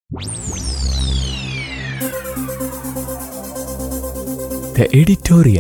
The editorial.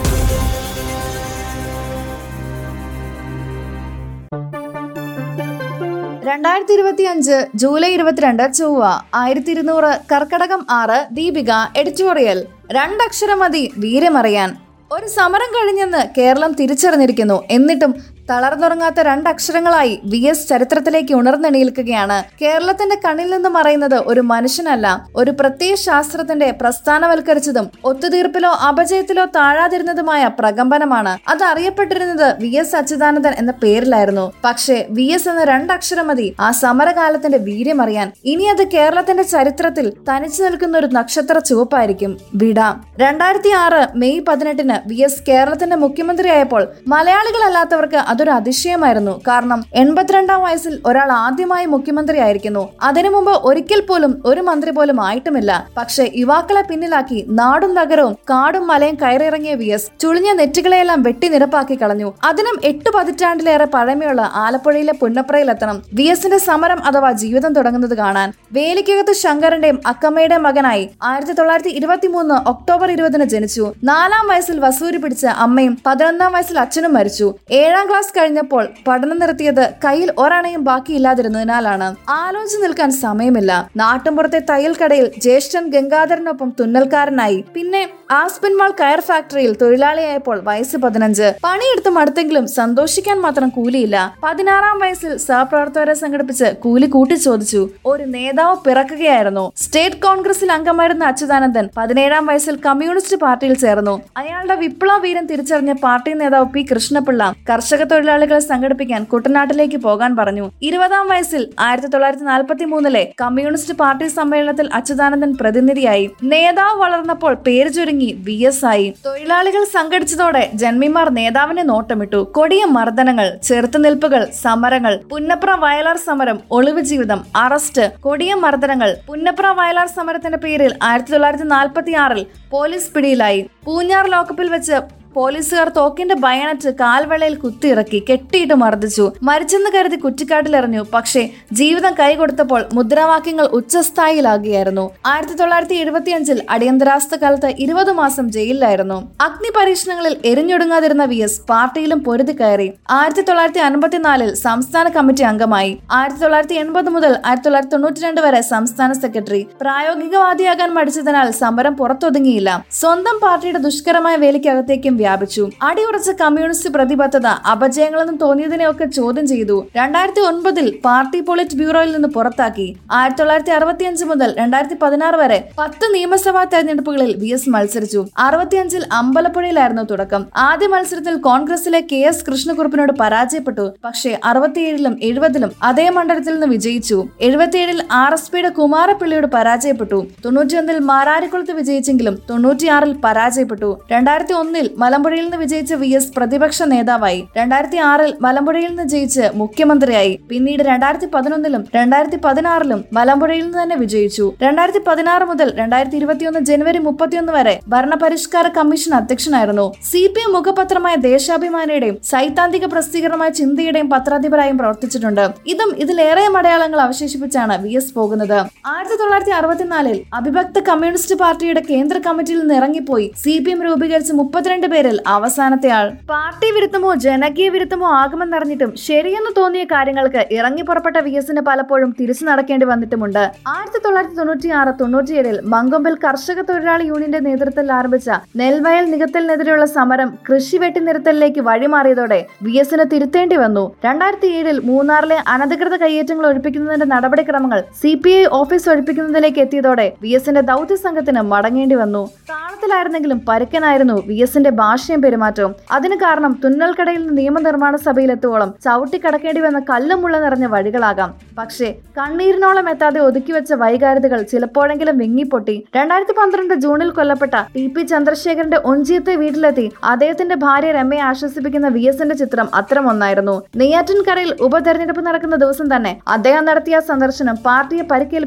രണ്ടായിരത്തി ഇരുപത്തി അഞ്ച് ജൂലൈ ഇരുപത്തിരണ്ട് ചൊവ്വ ആയിരത്തി ഇരുന്നൂറ് കർക്കടകം ആറ് ദീപിക എഡിറ്റോറിയൽ രണ്ടക്ഷരം മതി വീരമറിയാൻ ഒരു സമരം കഴിഞ്ഞെന്ന് കേരളം തിരിച്ചറിഞ്ഞിരിക്കുന്നു എന്നിട്ടും തളർന്നുറങ്ങാത്ത രണ്ടക്ഷരങ്ങളായി വി എസ് ചരിത്രത്തിലേക്ക് ഉണർന്നെണീൽക്കുകയാണ് കേരളത്തിന്റെ കണ്ണിൽ നിന്ന് മറയുന്നത് ഒരു മനുഷ്യനല്ല ഒരു പ്രത്യയ ശാസ്ത്രത്തിന്റെ പ്രസ്ഥാനവൽക്കരിച്ചതും ഒത്തുതീർപ്പിലോ അപജയത്തിലോ താഴാതിരുന്നതുമായ പ്രകമ്പനമാണ് അത് അറിയപ്പെട്ടിരുന്നത് വി എസ് അച്യുതാനന്ദൻ എന്ന പേരിലായിരുന്നു പക്ഷേ വി എസ് എന്ന രണ്ടക്ഷരം മതി ആ സമരകാലത്തിന്റെ വീര്യമറിയാൻ ഇനി അത് കേരളത്തിന്റെ ചരിത്രത്തിൽ തനിച്ചു നിൽക്കുന്ന ഒരു നക്ഷത്ര ചുവപ്പായിരിക്കും വിടാം രണ്ടായിരത്തി ആറ് മെയ് പതിനെട്ടിന് വി എസ് കേരളത്തിന്റെ മുഖ്യമന്ത്രിയായപ്പോൾ മലയാളികളല്ലാത്തവർക്ക് അതൊരു അതിശയമായിരുന്നു കാരണം എൺപത്തിരണ്ടാം വയസ്സിൽ ഒരാൾ ആദ്യമായി മുഖ്യമന്ത്രിയായിരിക്കുന്നു അതിനു മുമ്പ് ഒരിക്കൽ പോലും ഒരു മന്ത്രി പോലും ആയിട്ടുമില്ല പക്ഷെ യുവാക്കളെ പിന്നിലാക്കി നാടും നഗരവും കാടും മലയും കയറിയിറങ്ങിയ വി എസ് ചുളിഞ്ഞ നെറ്റുകളെയെല്ലാം വെട്ടി നിരപ്പാക്കി കളഞ്ഞു അതിനും എട്ട് പതിറ്റാണ്ടിലേറെ പഴമയുള്ള ആലപ്പുഴയിലെ പുന്നപ്രയിലെത്തണം വി എസിന്റെ സമരം അഥവാ ജീവിതം തുടങ്ങുന്നത് കാണാൻ വേലിക്കകത്ത് ശങ്കരന്റെയും അക്കമ്മയുടെയും മകനായി ആയിരത്തി തൊള്ളായിരത്തി ഇരുപത്തി മൂന്ന് ഒക്ടോബർ ഇരുപതിന് ജനിച്ചു നാലാം വയസ്സിൽ വസൂരി പിടിച്ച അമ്മയും പതിനൊന്നാം വയസ്സിൽ അച്ഛനും മരിച്ചു ഏഴാം ക്ലാസ് കഴിഞ്ഞപ്പോൾ പഠനം നിർത്തിയത് കയ്യിൽ ഒരണയും ബാക്കിയില്ലാതിരുന്നതിനാലാണ് ആലോചിച്ച് നിൽക്കാൻ സമയമില്ല നാട്ടുമ്പുറത്തെ തയ്യൽ കടയിൽ ജ്യേഷ്ഠൻ ഗംഗാധരനൊപ്പം തുന്നൽക്കാരനായി പിന്നെ ആസ്പിൻമാൾ കയർ ഫാക്ടറിയിൽ തൊഴിലാളിയായപ്പോൾ വയസ്സ് പതിനഞ്ച് പണിയെടുത്ത് മടുത്തെങ്കിലും സന്തോഷിക്കാൻ മാത്രം കൂലിയില്ല പതിനാറാം വയസ്സിൽ സഹപ്രവർത്തകരെ സംഘടിപ്പിച്ച് കൂലി കൂട്ടി ചോദിച്ചു ഒരു നേതാവ് പിറക്കുകയായിരുന്നു സ്റ്റേറ്റ് കോൺഗ്രസിൽ അംഗമായിരുന്ന അച്യുതാനന്ദൻ പതിനേഴാം വയസ്സിൽ കമ്മ്യൂണിസ്റ്റ് പാർട്ടിയിൽ ചേർന്നു അയാളുടെ വിപ്ലവ വീരം തിരിച്ചറിഞ്ഞ പാർട്ടി നേതാവ് പി കൃഷ്ണപിള്ള കർഷക തൊഴിലാളികളെ സംഘടിപ്പിക്കാൻ കുട്ടനാട്ടിലേക്ക് പോകാൻ പറഞ്ഞു ഇരുപതാം വയസ്സിൽ ആയിരത്തി തൊള്ളായിരത്തി നാൽപ്പത്തി മൂന്നിലെ കമ്മ്യൂണിസ്റ്റ് പാർട്ടി സമ്മേളനത്തിൽ അച്യുതാനന്ദൻ പ്രതിനിധിയായി നേതാവ് വളർന്നപ്പോൾ പേര് ചുരുങ്ങി വി എസ് ആയി തൊഴിലാളികൾ സംഘടിച്ചതോടെ ജന്മിമാർ നേതാവിനെ നോട്ടമിട്ടു കൊടിയ മർദ്ദനങ്ങൾ ചെറുത്തുനിൽപ്പുകൾ സമരങ്ങൾ പുന്നപ്ര വയലാർ സമരം ഒളിവ് ജീവിതം അറസ്റ്റ് കൊടിയ മർദ്ദനങ്ങൾ പുന്നപ്ര വയലാർ സമരത്തിന്റെ പേരിൽ ആയിരത്തി തൊള്ളായിരത്തി നാൽപ്പത്തി ആറിൽ പോലീസ് പിടിയിലായി പൂഞ്ഞാർ ലോക്കപ്പിൽ വെച്ച് പോലീസുകാർ തോക്കിന്റെ ബയണറ്റ് കാൽവെള്ളയിൽ കുത്തിയിറക്കി കെട്ടിയിട്ട് മർദ്ദിച്ചു മരിച്ചെന്ന് കരുതി കുറ്റിക്കാട്ടിലെറിഞ്ഞു പക്ഷേ ജീവിതം കൈകൊടുത്തപ്പോൾ മുദ്രാവാക്യങ്ങൾ ഉച്ചസ്ഥായിലാകുകയായിരുന്നു ആയിരത്തി തൊള്ളായിരത്തി എഴുപത്തിയഞ്ചിൽ അടിയന്തരാവസ്ഥ കാലത്ത് ഇരുപത് മാസം ജയിലിലായിരുന്നു അഗ്നി പരീക്ഷണങ്ങളിൽ എരിഞ്ഞൊടുങ്ങാതിരുന്ന വി എസ് പാർട്ടിയിലും പൊരുതി കയറി ആയിരത്തി തൊള്ളായിരത്തി അൻപത്തിനാലിൽ സംസ്ഥാന കമ്മിറ്റി അംഗമായി ആയിരത്തി തൊള്ളായിരത്തി എൺപത് മുതൽ ആയിരത്തി തൊള്ളായിരത്തി തൊണ്ണൂറ്റി രണ്ട് വരെ സംസ്ഥാന സെക്രട്ടറി പ്രായോഗികവാദിയാകാൻ മടിച്ചതിനാൽ സമരം പുറത്തൊതുങ്ങിയില്ല സ്വന്തം പാർട്ടിയുടെ ദുഷ്കരമായ വേലിക്കകത്തേക്കും വ്യാപിച്ചു അടിയുറച്ച കമ്മ്യൂണിസ്റ്റ് പ്രതിബദ്ധത അപജയങ്ങളെന്ന് തോന്നിയതിനെയൊക്കെ ചോദ്യം ചെയ്തു രണ്ടായിരത്തി ഒൻപതിൽ പാർട്ടി പോളിറ്റ് ബ്യൂറോയിൽ നിന്ന് പുറത്താക്കി ആയിരത്തി തൊള്ളായിരത്തി അറുപത്തിയഞ്ച് മുതൽ രണ്ടായിരത്തി പതിനാറ് വരെ പത്ത് നിയമസഭാ തെരഞ്ഞെടുപ്പുകളിൽ വി എസ് മത്സരിച്ചു അറുപത്തിയഞ്ചിൽ അമ്പലപ്പുഴയിലായിരുന്നു തുടക്കം ആദ്യ മത്സരത്തിൽ കോൺഗ്രസിലെ കെ എസ് കൃഷ്ണകുറുപ്പിനോട് പരാജയപ്പെട്ടു പക്ഷേ അറുപത്തിയേഴിലും എഴുപതിലും അതേ മണ്ഡലത്തിൽ നിന്ന് വിജയിച്ചു എഴുപത്തിയേഴിൽ ആർ എസ് പിയുടെ കുമാരപ്പിള്ളിയോട് പരാജയപ്പെട്ടു തൊണ്ണൂറ്റിയൊന്നിൽ മാരാരിക്കുളത്ത് വിജയിച്ചെങ്കിലും തൊണ്ണൂറ്റിയാറിൽ പരാജയപ്പെട്ടു രണ്ടായിരത്തി ഒന്നിൽ മലമ്പുഴയിൽ നിന്ന് വിജയിച്ച വി എസ് പ്രതിപക്ഷ നേതാവായി രണ്ടായിരത്തി ആറിൽ മലമ്പുഴയിൽ നിന്ന് ജയിച്ച് മുഖ്യമന്ത്രിയായി പിന്നീട് രണ്ടായിരത്തി പതിനൊന്നിലും രണ്ടായിരത്തി പതിനാറിലും മലമ്പുഴയിൽ നിന്ന് തന്നെ വിജയിച്ചു രണ്ടായിരത്തി പതിനാറ് മുതൽ രണ്ടായിരത്തി ഇരുപത്തിയൊന്ന് ജനുവരി മുപ്പത്തിയൊന്ന് വരെ ഭരണപരിഷ്കാര കമ്മീഷൻ അധ്യക്ഷനായിരുന്നു സി പി എം മുഖപത്രമായ ദേശാഭിമാനിയുടെയും സൈദ്ധാന്തിക പ്രസിദ്ധീകരണമായ ചിന്തയുടെയും പത്രാധിപരായും പ്രവർത്തിച്ചിട്ടുണ്ട് ഇതും ഇതിലേറെ അടയാളങ്ങൾ അവശേഷിപ്പിച്ചാണ് വി എസ് പോകുന്നത് ആയിരത്തി തൊള്ളായിരത്തി അറുപത്തിനാലിൽ അവിഭക്ത കമ്മ്യൂണിസ്റ്റ് പാർട്ടിയുടെ കേന്ദ്ര കമ്മിറ്റിയിൽ നിന്ന് ഇറങ്ങിപ്പോയി സി പി എം രൂപീകരിച്ച മുപ്പത്തിരണ്ട് പേരിൽ അവസാനത്തെ ആൾ പാർട്ടി വിരുദ്ധമോ ജനകീയ വിരുദ്ധമോ ആകുമെന്നറിഞ്ഞിട്ടും ശരിയെന്ന് തോന്നിയ കാര്യങ്ങൾക്ക് ഇറങ്ങി പുറപ്പെട്ട വി എസിന് പലപ്പോഴും തിരിച്ചു നടക്കേണ്ടി വന്നിട്ടുമുണ്ട് ആയിരത്തി തൊള്ളായിരത്തി തൊണ്ണൂറ്റി ആറ് തൊണ്ണൂറ്റിയേഴിൽ മങ്കൊമ്പിൽ കർഷക തൊഴിലാളി യൂണിയന്റെ നേതൃത്വത്തിൽ ആരംഭിച്ച നെൽവയൽ നികത്തലിനെതിരെയുള്ള സമരം കൃഷി വെട്ടി നിരത്തലിലേക്ക് വഴിമാറിയതോടെ വി എസിന് തിരുത്തേണ്ടി വന്നു രണ്ടായിരത്തി ഏഴിൽ മൂന്നാറിലെ അനധികൃത കയ്യേറ്റങ്ങൾ ഒഴിപ്പിക്കുന്നതിന്റെ നടപടിക്രമങ്ങൾ സി പി ഐ ഓഫീസ് ഒഴിപ്പിക്കുന്നതിലേക്ക് എത്തിയതോടെ വി എസിന്റെ ദൗത്യ സംഘത്തിന് മടങ്ങേണ്ടി വന്നു താളത്തിലായിരുന്നെങ്കിലും പരുക്കനായിരുന്നു വി എസിന്റെ ഭാഷയും പെരുമാറ്റവും അതിന് കാരണം തുന്നൽക്കടയിൽ നിന്ന് നിയമനിർമ്മാണ സഭയിലെത്തുവോളം ചവിട്ടി കടക്കേണ്ടി വന്ന കല്ലുമുള്ള നിറഞ്ഞ വഴികളാകാം പക്ഷേ കണ്ണീരിനോളം എത്താതെ ഒതുക്കിവെച്ച വൈകാരികതകൾ ചിലപ്പോഴെങ്കിലും വിങ്ങിപ്പൊട്ടി രണ്ടായിരത്തി പന്ത്രണ്ട് ജൂണിൽ കൊല്ലപ്പെട്ട ടി പി ചന്ദ്രശേഖരന്റെ ഒഞ്ചിയത്തെ വീട്ടിലെത്തി അദ്ദേഹത്തിന്റെ ഭാര്യ രമയെ ആശ്വസിപ്പിക്കുന്ന വി എസിന്റെ ചിത്രം അത്തരം ഒന്നായിരുന്നു നെയ്യാറ്റിൻകരയിൽ ഉപതെരഞ്ഞെടുപ്പ് നടക്കുന്ന ദിവസം തന്നെ അദ്ദേഹം നടത്തിയ സന്ദർശനം പാർട്ടിയെ പരിക്കേൽപ്പിച്ചെങ്കിലും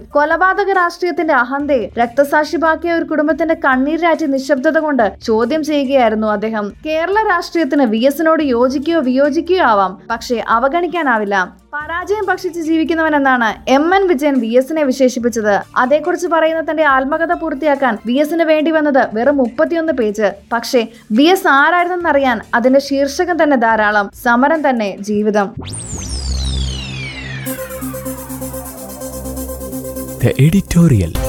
കൊലപാതക രാഷ്ട്രീയത്തിന്റെ അഹന്തയെ രക്തസാക്ഷിപാക്കിയ ഒരു കുടുംബത്തിന്റെ കണ്ണീരാറ്റി നിശബ്ദത കൊണ്ട് ചോദ്യം ചെയ്യുകയായിരുന്നു അദ്ദേഹം കേരള രാഷ്ട്രീയത്തിന് വി എസിനോട് യോജിക്കുകയോ വിയോജിക്കുകയോ ആവാം പക്ഷേ അവഗണിക്കാനാവില്ല പരാജയം ഭക്ഷിച്ച് ജീവിക്കുന്നവൻ എന്നാണ് എം എൻ വിജയൻ വി എസിനെ വിശേഷിപ്പിച്ചത് അതേക്കുറിച്ച് പറയുന്ന തന്റെ ആത്മകഥ പൂർത്തിയാക്കാൻ വി എസിന് വേണ്ടി വന്നത് വെറും മുപ്പത്തിയൊന്ന് പേജ് പക്ഷേ വി എസ് ആരായിരുന്നെന്നറിയാൻ അതിന്റെ ശീർഷകം തന്നെ ധാരാളം സമരം തന്നെ ജീവിതം The editorial.